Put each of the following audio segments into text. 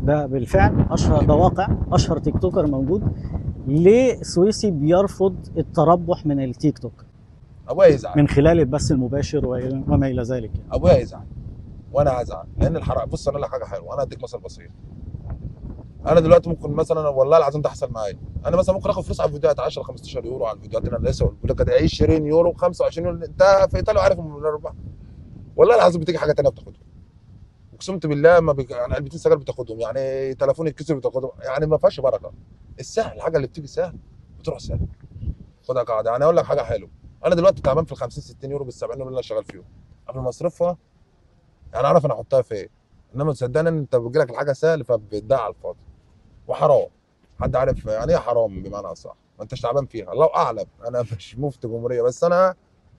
ده بالفعل اشهر ده واقع اشهر تيك توكر موجود ليه السويسي بيرفض التربح من التيك توك ابويا يزعل من خلال البث المباشر و- وما الى ذلك ابويا يزعل وانا هزعل لان الحرام بص انا اقول لك حاجه حلوه انا اديك مثل بسيط انا دلوقتي ممكن مثلا والله العظيم ده حصل معايا انا مثلا ممكن اخد فلوس على الفيديوهات 10 15 يورو على الفيديوهات اللي انا لسه بقول لك ده 20 يورو 25 يورو انت في ايطاليا عارف من الاربعه والله العظيم بتيجي حاجه ثانيه بتاخدها اقسمت بالله ما بيج... يعني علبتين سجاير بتاخدهم يعني تليفون يتكسر بتاخدهم يعني ما فيهاش بركه السهل الحاجه اللي بتيجي سهل بتروح سهل خدها قاعده يعني اقول لك حاجه حلوه انا دلوقتي تعبان في ال 50 60 يورو بال 70 يورو اللي انا شغال فيهم قبل ما اصرفها يعني اعرف انا احطها في ايه انما تصدقني ان انت بيجي لك الحاجه سهل فبتضيع على الفاضي وحرام حد عارف يعني ايه حرام بمعنى اصح ما انتش تعبان فيها الله اعلم انا مش مفتي جمهوريه بس انا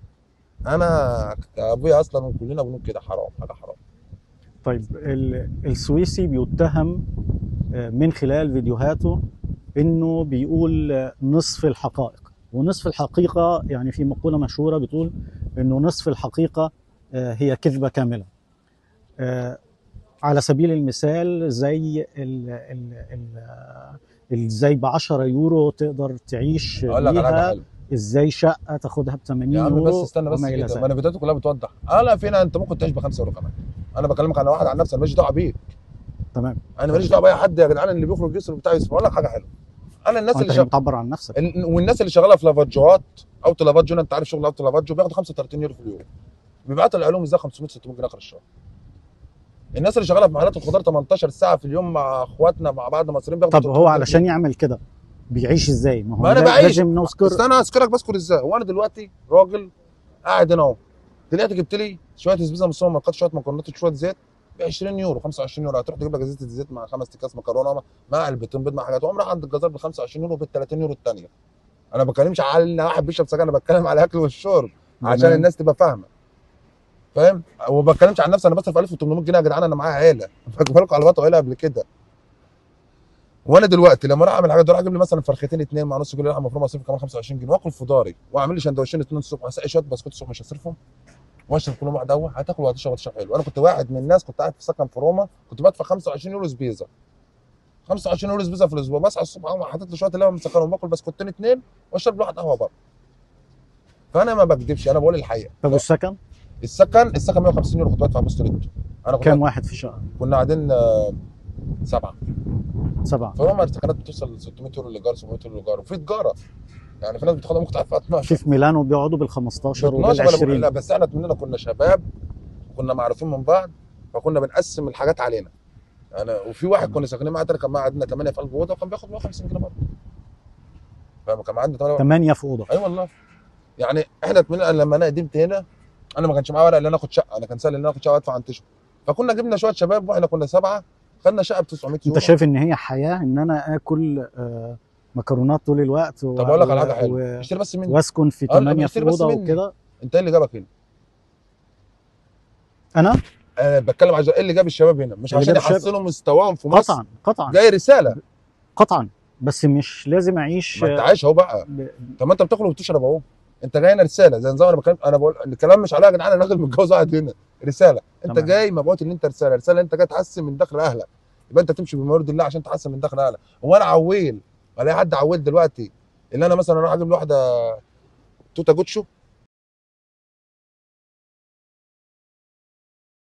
انا ابويا اصلا كلنا بنقول كده حرام حاجه حرام طيب ال- السويسي بيتهم آه، من خلال فيديوهاته انه بيقول آه، نصف الحقائق ونصف الحقيقه يعني في مقوله مشهوره بتقول انه نصف الحقيقه آه، هي كذبه كامله آه، على سبيل المثال زي ال ال ال ازاي ب 10 يورو تقدر تعيش اقول لك على حاجه بيها حلوه ازاي شقه تاخدها ب 80 يا عم يورو بس استنى بس وما إلى كده ذلك. ما انا فيديوهاتي كلها بتوضح اه لا فينا انت ممكن تعيش ب 5 يورو كمان انا بكلمك عن واحد عن نفسي انا ماليش دعوه بيك تمام انا ماليش دعوه باي حد يا جدعان اللي بيخرج يصرف بتاع يصرف اقول لك حاجه حلوه انا الناس وانت اللي كده شغ... بتعبر عن نفسك ال- والناس اللي شغاله في لافاتجوات اوتو لافاتجو انت عارف شغل اوتو لافاتجو بياخدوا 35 يورو في اليوم بيبعتوا العلوم ازاي 500 600 جنيه اخر الشهر الناس اللي شغاله في محلات الخضار 18 ساعه في اليوم مع اخواتنا مع بعض مصريين بياخدوا طب 300 هو جنيه. علشان يعمل كده بيعيش ازاي؟ ما هو ما أنا لا- بعيش. لازم نذكر بس انا اذكرك بذكر ازاي هو انا دلوقتي راجل قاعد هنا اهو طلعت جبت لي شويه سبيزه من السوبر ماركت شويه مكرونات شويه زيت ب 20 يورو 25 يورو هتروح تجيب لك ازازه الزيت مع خمس اكياس مكرونه مع علبتين بيض مع حاجات وقوم رايح عند الجزار ب 25 يورو بال 30 يورو الثانيه انا ما بتكلمش على ان واحد بيشرب سجاير انا بتكلم على الاكل والشرب عشان تمام. الناس تبقى فاهمه فاهم وما بتكلمش عن نفسي انا بصرف 1800 جنيه يا جدعان انا معايا عيله فاكر بالكم على عيله قبل كده وانا دلوقتي لما اروح اعمل حاجه اروح اجيب لي مثلا فرختين اتنين مع نص كيلو لحمه مفرومه اصرف كمان 25 جنيه واكل فطاري واعمل لي سندوتشين اتنين الصبح واسقي شويه بسكوت الصبح مش هصرفهم واشرب كل واحد قهوه هتاكل وهتشرب وهتشرب حلو انا كنت واحد من الناس كنت قاعد في سكن في روما كنت بدفع 25 يورو سبيزا 25 يورو سبيزا في الاسبوع بصحى الصبح اقوم حاطط لي شويه لبن مسكرهم باكل بسكوتين اتنين واشرب لي واحد قهوه بره فانا ما بكدبش انا بقول الحقيقه طب والسكن السكن السكن 150 يورو كنت بدفع بوست نت انا كنت كام واحد في الشقه؟ كنا قاعدين آه، سبعه سبعه فروما السكنات بتوصل ل 600 يورو الايجار 700 يورو الايجار وفي تجاره يعني في ناس بتاخدها ممكن تدفع 12 في في ميلانو بيقعدوا بال 15 وبال 12 ولا بقول- 20 لا بس احنا مننا كنا شباب وكنا معروفين من بعض فكنا بنقسم الحاجات علينا انا وفي واحد كنا ساكنين معاه تاني كان معاه عندنا 8 في قلب اوضه وكان بياخد 150 جنيه برضه فاهم كان معاه عندنا 8 8 في اوضه اي والله يعني احنا من لما انا قدمت هنا انا ما كانش معايا ورق ان انا اخد شقه انا كان سهل ان انا اخد شقه وادفع عن تشهر فكنا جبنا شويه شباب واحنا كنا سبعه خدنا شقه ب 900 يورو انت شايف ان هي حياه ان انا اكل آه، مكرونات طول الوقت و... طب اقول لك على حاجه و- حلوه اشتري بس مني واسكن في آه، لا، 8 في اشتري بس اوضه مني. وكده انت ايه اللي جابك هنا؟ انا انا بتكلم عشان ايه اللي جاب الشباب هنا مش اللي عشان جاب الشباب- يحسنوا مستواهم في مصر قطعا قطعا جاي رساله قطعا بس مش لازم اعيش ما انت عايش اهو بقى ب- طب ما انت بتاكل وبتشرب اهو انت جاي هنا رساله زي نظام انا بتكلم انا بقول الكلام مش عليا يا جدعان انا راجل متجوز قاعد هنا رساله انت تمام. جاي مبعوث ان انت رساله رساله انت جاي تحسن من دخل اهلك يبقى انت تمشي بما يرضي الله عشان تحسن من دخل اهلك هو انا عويل الاقي حد عويل دلوقتي اللي انا مثلا اروح اجيب له واحده توتا جوتشو